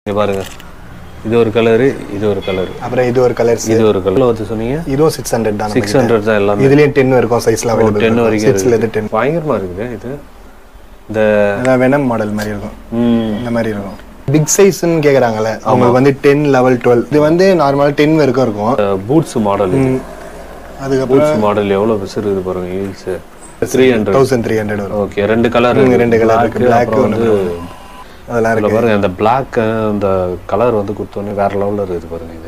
இங்க பாருங்க இது ஒரு கலரு இது ஒரு கலரு அப்புறம் இது ஒரு கலர்ஸ் இது ஒரு கலர் வந்து சொன்னீங்க இதுவும் சிக்ஸ் ஹண்ட்ரட் தான் சிக்ஸ் ஹண்ட்ரட் தான் எல்லாமே இதுலயும் டென் இருக்கும் சைஸ்லாம் அவைலபிள் டென் வரைக்கும் சிக்ஸ்ல இருந்து டென் பயங்கரமா இருக்குது இது இந்த அதான் வெனம் மாடல் மாதிரி இருக்கும் ம், இந்த மாதிரி இருக்கும் பிக் சைஸ்ன்னு கேக்குறாங்கல்ல அவங்களுக்கு வந்து டென் லெவல் டுவெல் இது வந்து நார்மலா டென் வரைக்கும் இருக்கும் இந்த பூட்ஸ் மாடல் இது அதுக்கப்புறம் பூட்ஸ் மாடல் எவ்வளவு பெருசு இருக்குது பாருங்க heels three hundred thousand three hundred வரும் ஓகே ரெண்டு கலர் ரெண்டு colour இருக்கு. black ஒண்ணு வந்து அதெல்லாம் இதுல பாருங்க அந்த பிளாக் அந்த கலர் வந்து கொடுத்தோன்னே வேற லெவல்ல இருக்குது பாருங்க இது